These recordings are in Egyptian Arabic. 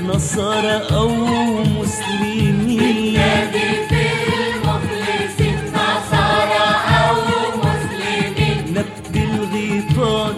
نصارى أو مسلمين نادي في المخلصين نصارى أو مسلمين نبت الغيطان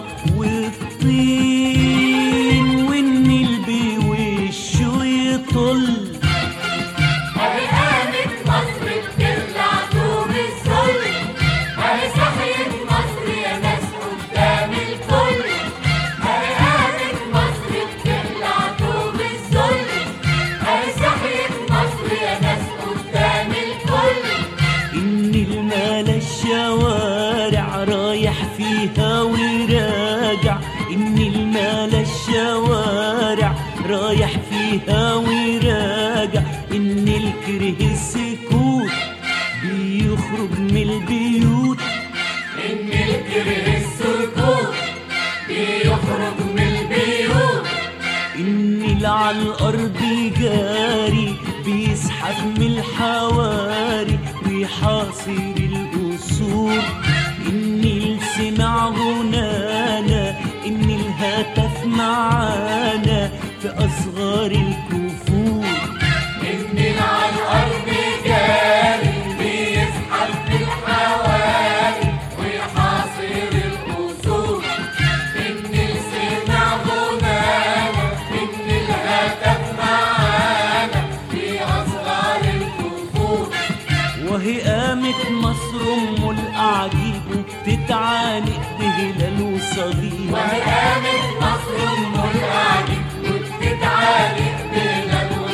والطين والنيل بوشه يطل أهي قامت مصر بتطلع طوب الظل أهي صحيت مصر يا ناس قدام الكل أهي قامت مصر بتطلع طوب الظل أهي صحيت مصر يا ناس قدام الكل إن المال الشوارع رايح فيها وراجع إن المال الشوارع رايح فيها وراجع إن الكره السكوت بيخرج من البيوت إن الكره السكوت بيخرج من البيوت إن اللي على الأرض جاري بيزحف من الحواري ويحاصر القصور إن اللي سمع غنانا إن الهتف معانا في أصغار الكفور إن على الأرض جاري بيزحف بالحواري ويحاصر القصور إن سمع غنانا إن الهتف معانا في أصغار الكفور وهي قامت مصر أم الأعجيب وبتتعانق بهلال وصليب وهي قامت مصر أم الأعجب وبتتعانق بين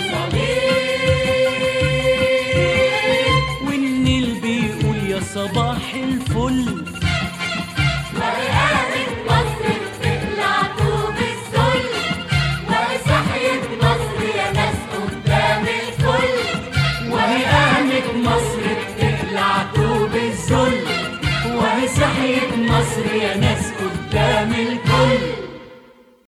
الوصالين والنيل بيقول يا صباح الفل وقامت مصر بتقلع طوب الذل وصحيت مصر يا ناس قدام الكل وهي قامت مصر بتقلع طوب الذل وهي صحيت مصر يا ناس قدام الكل